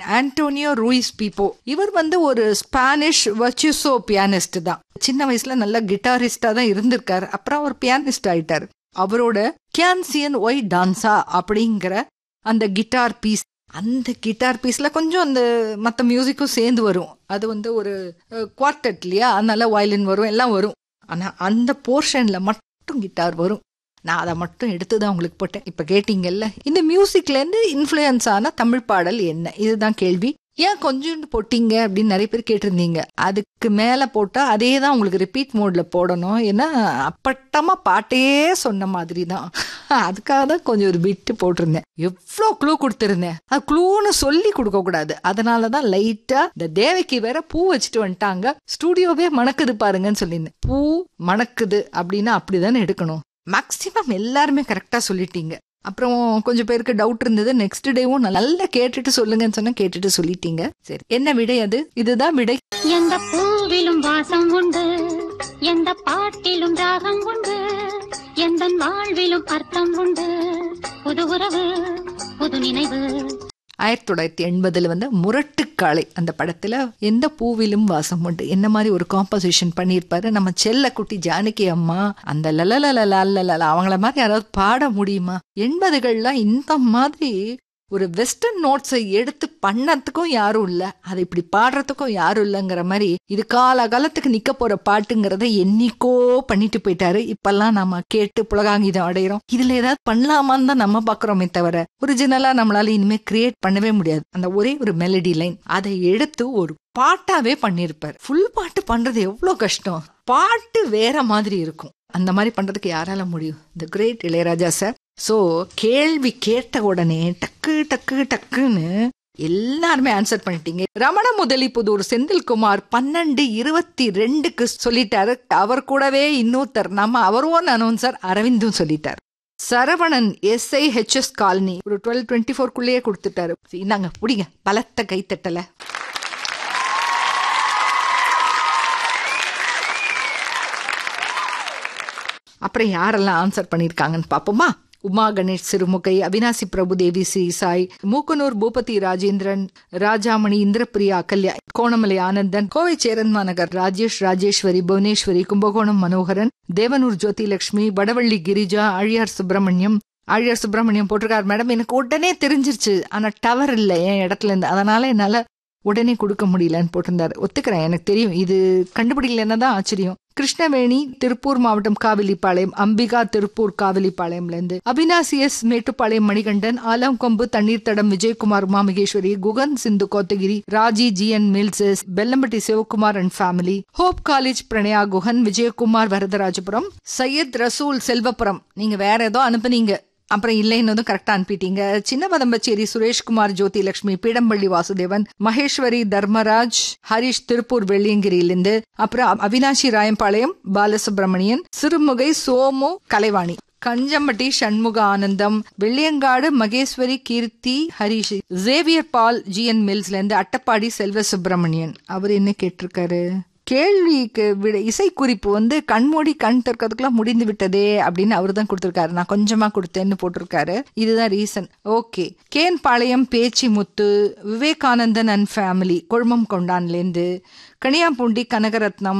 Antonio Ruiz பீப்போ இவர் வந்து ஒரு ஸ்பானிஷ் வர்ச்சுசோ பியானிஸ்ட் தான் சின்ன வயசுல நல்ல கிட்டாரிஸ்டா தான் இருந்திருக்காரு அப்புறம் அவர் பியானிஸ்ட் ஆயிட்டாரு அவரோட கேன்சியன் ஒய் டான்ஸா அப்படிங்கிற அந்த கிட்டார் பீஸ் அந்த கிட்டார் பீஸ்ல கொஞ்சம் அந்த மற்ற மியூசிக்கும் சேர்ந்து வரும் அது வந்து ஒரு குவார்டட் இல்லையா அதனால வயலின் வரும் எல்லாம் வரும் ஆனா அந்த போர்ஷன்ல மட்டும் கிட்டார் வரும் நான் அதை மட்டும் எடுத்து தான் உங்களுக்கு போட்டேன் இப்போ கேட்டீங்கல்ல இந்த மியூசிக்லேருந்து இன்ஃப்ளூயன்ஸ் ஆன தமிழ் பாடல் என்ன இதுதான் கேள்வி ஏன் கொஞ்சோண்டு போட்டீங்க அப்படின்னு நிறைய பேர் கேட்டிருந்தீங்க அதுக்கு மேலே போட்டால் அதே தான் உங்களுக்கு ரிப்பீட் மோடில் போடணும் ஏன்னா அப்பட்டமாக பாட்டே சொன்ன மாதிரி தான் அதுக்காக தான் கொஞ்சம் ஒரு பிட்டு போட்டிருந்தேன் எவ்வளோ க்ளூ கொடுத்துருந்தேன் அது க்ளூன்னு சொல்லி கொடுக்க கூடாது அதனால தான் லைட்டாக இந்த தேவைக்கு வேற பூ வச்சுட்டு வந்துட்டாங்க ஸ்டூடியோவே மணக்குது பாருங்கன்னு சொல்லியிருந்தேன் பூ மணக்குது அப்படின்னா அப்படிதானே எடுக்கணும் மேக்சிமம் எல்லாருமே கரெக்டாக சொல்லிட்டீங்க அப்புறம் கொஞ்சம் பேருக்கு டவுட் இருந்தது நெக்ஸ்ட் டேவும் நல்லா கேட்டுட்டு சொல்லுங்கன்னு சொன்னா கேட்டுட்டு சொல்லிட்டீங்க சரி என்ன விடை அது இதுதான் விடை எந்த பூவிலும் வாசம் உண்டு எந்த பாட்டிலும் ராகம் உண்டு எந்த வாழ்விலும் அர்த்தம் உண்டு புது உறவு புது நினைவு ஆயிரத்தி தொள்ளாயிரத்தி எண்பதுல வந்து முரட்டுக்காளை அந்த படத்துல எந்த பூவிலும் வாசம் உண்டு என்ன மாதிரி ஒரு காம்போசிஷன் பண்ணியிருப்பாரு நம்ம செல்ல குட்டி ஜானகி அம்மா அந்த லலலலலலல அவங்கள மாதிரி யாராவது பாட முடியுமா எண்பதுகள்லாம் இந்த மாதிரி ஒரு வெஸ்டர்ன் நோட்ஸை எடுத்து பண்ணறதுக்கும் யாரும் இல்ல அதை இப்படி பாடுறதுக்கும் யாரும் இல்லைங்கிற மாதிரி இது கால காலத்துக்கு நிக்க போற பாட்டுங்கிறத என்னைக்கோ பண்ணிட்டு போயிட்டாரு இப்பெல்லாம் நம்ம கேட்டு புலகாங்கிதம் அடையிறோம் இதுல ஏதாவது பண்ணலாமான்னு தான் நம்ம பாக்குறோமே தவிர ஒரிஜினலா நம்மளால இனிமே கிரியேட் பண்ணவே முடியாது அந்த ஒரே ஒரு மெலடி லைன் அதை எடுத்து ஒரு பாட்டாவே பண்ணிருப்பாரு ஃபுல் பாட்டு பண்றது எவ்வளவு கஷ்டம் பாட்டு வேற மாதிரி இருக்கும் அந்த மாதிரி பண்றதுக்கு யாரால முடியும் the great Ilaiyaraaja sir so கேள்வி கேட்ட உடனே டக்கு டக்கு டக்குன்னு எல்லாருமே ஆன்சர் பண்ணிட்டீங்க ரமண முதலி புதூர் செந்தில்குமார் பன்னெண்டு இருபத்தி ரெண்டுக்கு சொல்லிட்டாரு அவர் கூடவே இன்னொருத்தர் நம்ம அவர் ஓன் அனௌன்சர் அரவிந்தும் சொல்லிட்டார் சரவணன் எஸ்ஐ ஹெச்எஸ் காலனி ஒரு டுவெல் டுவெண்ட்டி ஃபோர்க்குள்ளேயே கொடுத்துட்டாரு இந்தாங்க பிடிங்க பலத்த கைத்தட்டல அப்புறம் யாரெல்லாம் ஆன்சர் பண்ணியிருக்காங்கன்னு பார்ப்போமா உமா கணேஷ் சிறுமுகை அவினாசி பிரபு தேவி சி சாய் மூக்கனூர் பூபதி ராஜேந்திரன் ராஜாமணி இந்திரபிரியா கல்யா கோணமலை ஆனந்தன் கோவை சேரன்மா நகர் ராஜேஷ் ராஜேஸ்வரி புவனேஸ்வரி கும்பகோணம் மனோகரன் தேவனூர் ஜோதி லட்சுமி வடவள்ளி கிரிஜா ஆழியார் சுப்பிரமணியம் ஆழியார் சுப்பிரமணியம் போட்டிருக்காரு மேடம் எனக்கு உடனே தெரிஞ்சிருச்சு ஆனா டவர் இல்லை என் இடத்துல இருந்து அதனால என்னால உடனே கொடுக்க முடியலன்னு போட்டிருந்தாரு ஒத்துக்கிறேன் எனக்கு தெரியும் இது கண்டுபிடிக்கலன்னா தான் ஆச்சரியம் கிருஷ்ணவேணி திருப்பூர் மாவட்டம் காவிலிப்பாளையம் அம்பிகா திருப்பூர் காவிலிப்பாளையம்ல இருந்து அவினாசி எஸ் மேட்டுப்பாளையம் மணிகண்டன் ஆலங்கொம்பு தண்ணீர் தடம் Vijayakumar Umamaheswari Guhan Sindhu Kotagiri Raji G N mills Bellampatti Sivakumar and family hope college Pranaya Guhan Vijayakumar Varadharajapuram Syed Rasool Selvapuram நீங்க வேற ஏதோ அனுப்புனீங்க அப்புறம் இல்லைன்னதும் கரெக்டா அனுப்பிட்டீங்க சின்ன பதம்பச்சேரி சுரேஷ்குமார் ஜோதி லட்சுமி பீடம்பள்ளி வாசுதேவன் மகேஸ்வரி தர்மராஜ் ஹரிஷ் திருப்பூர் வெள்ளியங்கிரியிலிருந்து அப்புறம் அவினாஷி ராயம்பாளையம் பாலசுப்ரமணியன் சிறுமுகை சோமு கலைவாணி கஞ்சம்பட்டி சண்முக ஆனந்தம் வெள்ளியங்காடு மகேஸ்வரி கீர்த்தி ஹரிஷ் ஜேவியர் பால் ஜிஎன் மில்ஸ்ல இருந்து அட்டப்பாடி செல்வ சுப்பிரமணியன் அவர் என்ன கேட்டிருக்காரு கேள்விக்கு விட இசைக்குறிப்பு வந்து கண்மூடி கண் திறக்கிறதுக்குலாம் முடிந்து விட்டதே அப்படின்னு அவர் தான் கொடுத்துருக்காரு நான் கொஞ்சமா கொடுத்தேன்னு போட்டிருக்காரு இதுதான் ரீசன் ஓகே கேன் பாளையம் பேச்சி முத்து விவேகானந்தன் அண்ட் ஃபேமிலி கொழுமம் கொண்டான்லேருந்து கனியாம்பூண்டி கனகரத்னம்